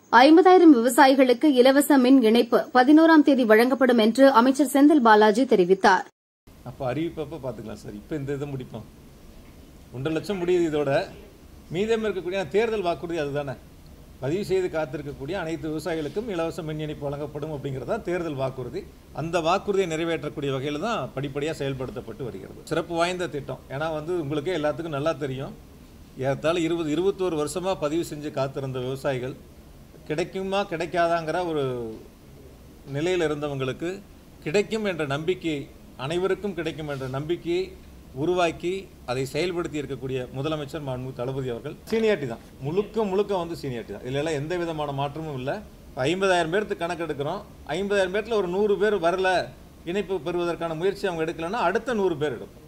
ஐம்பதாயிரம் விவசாயிகளுக்கு இலவச மின் இணைப்பு பதினோராம் தேதி வழங்கப்படும் என்று அமைச்சர் செந்தில் பாலாஜி தெரிவித்தார் அப்போ அறிவிப்பப்போ பார்த்துக்கலாம் சார் இப்போ இந்த இதை முடிப்போம் ஒன்றரை லட்சம் முடியுது இதோட மீதம் இருக்கக்கூடிய தேர்தல் வாக்குறுதி அதுதானே பதிவு செய்து காத்திருக்கக்கூடிய அனைத்து விவசாயிகளுக்கும் இலவச மின் இணைப்பு வழங்கப்படும் அப்படிங்கிறது தான் தேர்தல் வாக்குறுதி அந்த வாக்குறுதியை நிறைவேற்றக்கூடிய வகையில் தான் படிப்படியாக செயல்படுத்தப்பட்டு வருகிறது சிறப்பு வாய்ந்த திட்டம் ஏன்னா வந்து உங்களுக்கே எல்லாத்துக்கும் நல்லா தெரியும் ஏறத்தாழ இருபது இருபத்தோரு வருஷமாக பதிவு செஞ்சு காத்திருந்த விவசாயிகள் கிடைக்குமா கிடைக்காதாங்கிற ஒரு நிலையில் இருந்தவங்களுக்கு கிடைக்கும் என்ற நம்பிக்கை அனைவருக்கும் கிடைக்கும் என்ற நம்பிக்கையை உருவாக்கி அதை செயல்படுத்தி இருக்கக்கூடிய முதலமைச்சர் மாண்பு தளபதி அவர்கள் சீனியாரிட்டி தான் முழுக்க முழுக்க வந்து சீனியாரிட்டி தான் இதுல எல்லாம் எந்த விதமான மாற்றமும் இல்லை ஐம்பதாயிரம் பேர்த்துக்கு கணக்கு எடுக்கிறோம் ஐம்பதாயிரம் பேர்த்தில் ஒரு நூறு பேர் வரல இணைப்பு பெறுவதற்கான முயற்சி அவங்க எடுக்கலைன்னா அடுத்த நூறு பேர் எடுப்போம்